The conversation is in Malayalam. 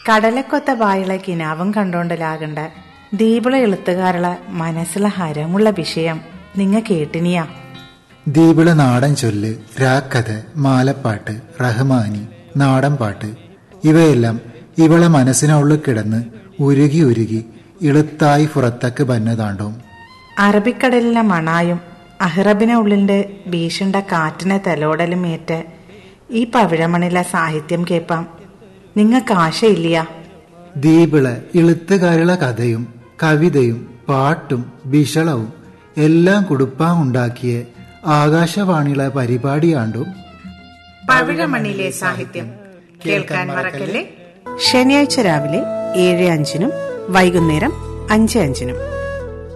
കടലക്കൊത്ത വായുള്ള കിനാവും കണ്ടോണ്ടലാകണ്ട ദീപിള എഴുത്തുകാരുള്ള മനസ്സിലെ ഹരമുള്ള വിഷയം നിങ്ങ കേട്ടിനിയാ ദീപിള നാടൻ ചൊല്ല് രാക്കഥ മാലപ്പാട്ട് റഹ്മാനി നാടൻ പാട്ട് ഇവയെല്ലാം ഇവളെ മനസ്സിനുള്ളിൽ കിടന്ന് ഉരുകി ഉരുകി ഇളുത്തായി പുറത്തേക്ക് ബന്നതാണ്ടോം അറബിക്കടലിലെ മണായും അഹ്റബിനെ ഉള്ളിന്റെ ഭീഷണ്ട കാറ്റിനെ തലോടലും ഏറ്റ് ഈ പവിഴമണിലെ സാഹിത്യം കേൾപ്പാം നിങ്ങൾക്ക് ആശയില്ലയാ ദീപിള ഇളുത്തുകാരുള്ള കഥയും കവിതയും പാട്ടും ബിഷളവും എല്ലാം കുടുപ്പാൻ ഉണ്ടാക്കിയ ആകാശവാണിയിലെ പരിപാടിയാണ്ടും പവിഴമണിലെ സാഹിത്യം കേൾക്കാൻ മറക്കല്ലേ ശനിയാഴ്ച രാവിലെ ഏഴ് അഞ്ചിനും വൈകുന്നേരം അഞ്ച് അഞ്ചിനും